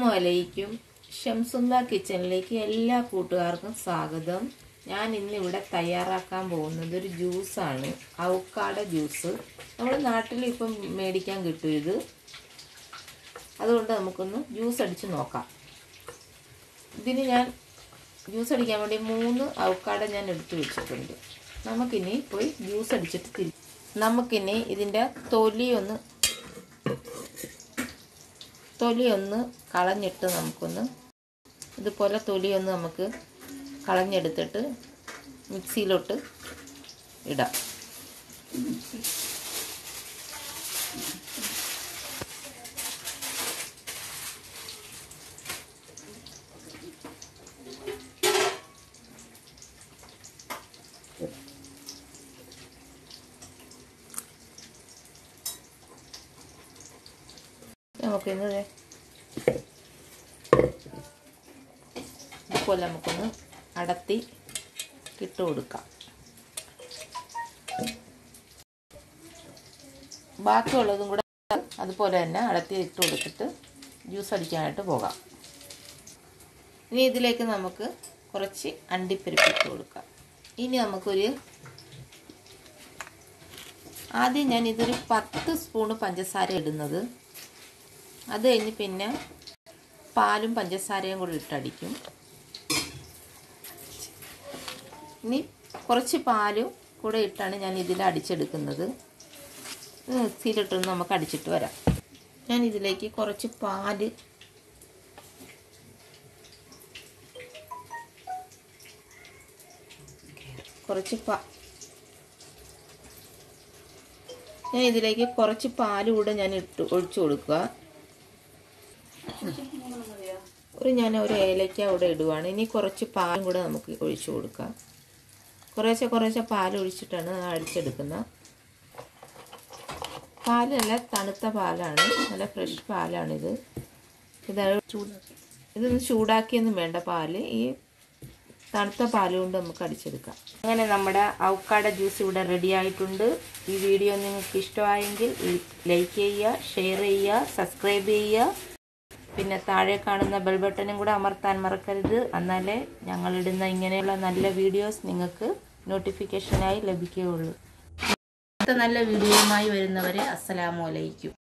അസ്സലാമു അലൈക്കും ഷംസുന്ദ കിച്ചണിലേക്ക് എല്ലാ കൂട്ടുകാർക്കും സ്വാഗതം ഞാൻ ഇന്നിവിടെ തയ്യാറാക്കാൻ പോകുന്നത് ഒരു ജ്യൂസാണ് ഔക്കാട ജ്യൂസ് നമ്മുടെ നാട്ടിൽ ഇപ്പം മേടിക്കാൻ കിട്ടും ഇത് അതുകൊണ്ട് നമുക്കൊന്ന് ജ്യൂസ് അടിച്ച് നോക്കാം ഇതിന് ഞാൻ ജ്യൂസ് അടിക്കാൻ വേണ്ടി മൂന്ന് ഔക്കാട ഞാൻ എടുത്തു വെച്ചിട്ടുണ്ട് നമുക്കിനി പോയി ജ്യൂസ് അടിച്ചിട്ട് തിരി നമുക്കിനി ഇതിൻ്റെ തൊലി ഒന്ന് തൊലി ഒന്ന് കളഞ്ഞിട്ട് നമുക്കൊന്ന് ഇതുപോലെ തൊലി ഒന്ന് നമുക്ക് കളഞ്ഞെടുത്തിട്ട് മിക്സിയിലോട്ട് ഇടാം നമുക്കിന്ന് ദേ ഇതുപോലെ നമുക്കൊന്ന് അടത്തി ഇട്ട് കൊടുക്കാം ബാക്കിയുള്ളതും കൂടെ അതുപോലെ തന്നെ അടത്തി ഇട്ട് കൊടുത്തിട്ട് ജ്യൂസ് അടിക്കാനായിട്ട് പോകാം ഇനി ഇതിലേക്ക് നമുക്ക് കുറച്ച് അണ്ടിപ്പരിപ്പ് ഇട്ട് കൊടുക്കാം ഇനി നമുക്കൊരു ആദ്യം ഞാൻ ഇതൊരു പത്ത് സ്പൂണ് പഞ്ചസാര ഇടുന്നത് അത് കഴിഞ്ഞ് പിന്നെ പാലും പഞ്ചസാരയും കൂടി ഇട്ടടിക്കും ഇനി കുറച്ച് പാലും കൂടെ ഇട്ടാണ് ഞാൻ ഇതിൽ അടിച്ചെടുക്കുന്നത് മിക്സിയിലിട്ടൊന്ന് നമുക്ക് അടിച്ചിട്ട് വരാം ഞാൻ ഇതിലേക്ക് കുറച്ച് പാല് കുറച്ച് പാ ഞാൻ ഇതിലേക്ക് കുറച്ച് പാല് കൂടെ ഞാൻ ഇട്ട് ഒഴിച്ചു കൊടുക്കുക ഒരു ഞാൻ ഒരു ഏലക്ക ഇവിടെ ഇടുവാണ് ഇനി കുറച്ച് പാലും കൂടെ നമുക്ക് ഒഴിച്ചു കൊടുക്കാം കുറേശ്ശെ കുറേശ്ശെ പാൽ ഒഴിച്ചിട്ടാണ് അടിച്ചെടുക്കുന്നത് പാല് നല്ല തണുത്ത പാലാണ് നല്ല ഫ്രഷ് പാലാണിത് ഇത് ചൂടാക്കി ഇതൊന്ന് ചൂടാക്കിയൊന്നും വേണ്ട പാല് ഈ തണുത്ത പാല് കൊണ്ട് നമുക്ക് അടിച്ചെടുക്കാം അങ്ങനെ നമ്മുടെ ഔക്കാട ജ്യൂസ് ഇവിടെ റെഡി ആയിട്ടുണ്ട് ഈ വീഡിയോ നിങ്ങൾക്ക് ഇഷ്ടമായെങ്കിൽ ലൈക്ക് ചെയ്യുക ഷെയർ ചെയ്യുക സബ്സ്ക്രൈബ് ചെയ്യുക പിന്നെ താഴെ കാണുന്ന ബെൽ ബട്ടണും കൂടെ അമർത്താൻ മറക്കരുത് എന്നാലേ ഞങ്ങളിടുന്ന ഇങ്ങനെയുള്ള നല്ല വീഡിയോസ് നിങ്ങൾക്ക് നോട്ടിഫിക്കേഷനായി ലഭിക്കുകയുള്ളൂ അടുത്ത നല്ല വീഡിയോയുമായി വരുന്നവരെ അസ്സലാമു അലൈക്കും